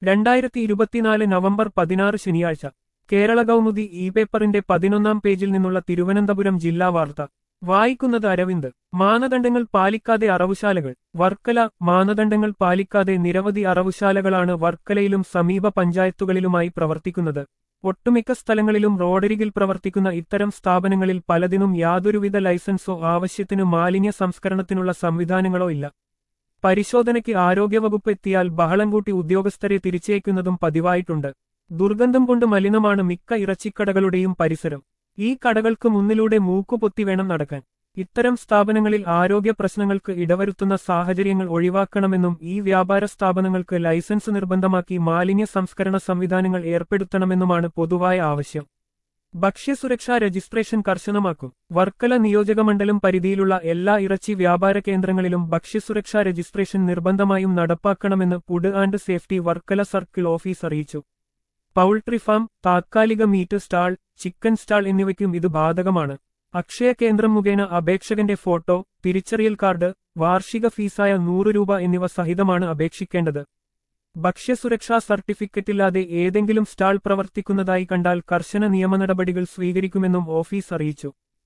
രണ്ടായിരത്തി ഇരുപത്തിനാല് നവംബർ പതിനാറ് ശനിയാഴ്ച കേരള കൗമുദി ഇ പേപ്പറിന്റെ പതിനൊന്നാം പേജിൽ നിന്നുള്ള തിരുവനന്തപുരം ജില്ലാ വാർത്ത വായിക്കുന്നത് അരവിന്ദ് മാനദണ്ഡങ്ങൾ പാലിക്കാതെ അറവുശാലകൾ വർക്കല മാനദണ്ഡങ്ങൾ പാലിക്കാതെ നിരവധി അറവുശാലകളാണ് വർക്കലയിലും സമീപ പഞ്ചായത്തുകളിലുമായി പ്രവർത്തിക്കുന്നത് ഒട്ടുമിക്ക സ്ഥലങ്ങളിലും റോഡരികിൽ പ്രവർത്തിക്കുന്ന ഇത്തരം സ്ഥാപനങ്ങളിൽ പലതിനും യാതൊരുവിധ ലൈസൻസോ ആവശ്യത്തിന് മാലിന്യ സംസ്കരണത്തിനുള്ള സംവിധാനങ്ങളോ ഇല്ല പരിശോധനയ്ക്ക് ആരോഗ്യവകുപ്പ് എത്തിയാൽ ബഹളം കൂട്ടി ഉദ്യോഗസ്ഥരെ തിരിച്ചയക്കുന്നതും പതിവായിട്ടുണ്ട് ദുർഗന്ധം കൊണ്ട് മലിനമാണ് മിക്ക ഇറച്ചിക്കടകളുടെയും പരിസരം ഈ കടകൾക്ക് മുന്നിലൂടെ മൂക്കുപൊത്തി വേണം നടക്കാൻ ഇത്തരം സ്ഥാപനങ്ങളിൽ ആരോഗ്യ പ്രശ്നങ്ങൾക്ക് ഇടവരുത്തുന്ന സാഹചര്യങ്ങൾ ഒഴിവാക്കണമെന്നും ഈ വ്യാപാര സ്ഥാപനങ്ങൾക്ക് ലൈസൻസ് നിർബന്ധമാക്കി മാലിന്യ സംസ്കരണ സംവിധാനങ്ങൾ ഏർപ്പെടുത്തണമെന്നുമാണ് പൊതുവായ ആവശ്യം ഭക്ഷ്യസുരക്ഷാ രജിസ്ട്രേഷൻ കർശനമാക്കും വർക്കല നിയോജകമണ്ഡലം പരിധിയിലുള്ള എല്ലാ ഇറച്ചി വ്യാപാര കേന്ദ്രങ്ങളിലും ഭക്ഷ്യസുരക്ഷാ രജിസ്ട്രേഷൻ നിർബന്ധമായും നടപ്പാക്കണമെന്ന് food and safety Varkala circle office അറിയിച്ചു പൗൾട്രി ഫാം താത്കാലിക മീറ്റ് സ്റ്റാൾ ചിക്കൻ സ്റ്റാൾ എന്നിവയ്ക്കും ഇത് ബാധകമാണ് അക്ഷയ കേന്ദ്രം മുഖേന അപേക്ഷകന്റെ ഫോട്ടോ തിരിച്ചറിയൽ കാർഡ് വാർഷിക ഫീസായ നൂറ് രൂപ എന്നിവ സഹിതമാണ് അപേക്ഷിക്കേണ്ടത് ഭക്ഷ്യസുരക്ഷാ സർട്ടിഫിക്കറ്റില്ലാതെ ഏതെങ്കിലും സ്റ്റാൾ പ്രവർത്തിക്കുന്നതായി കണ്ടാൽ കർശന നിയമ നടപടികൾ സ്വീകരിക്കുമെന്നും ഓഫീസ് അറിയിച്ചു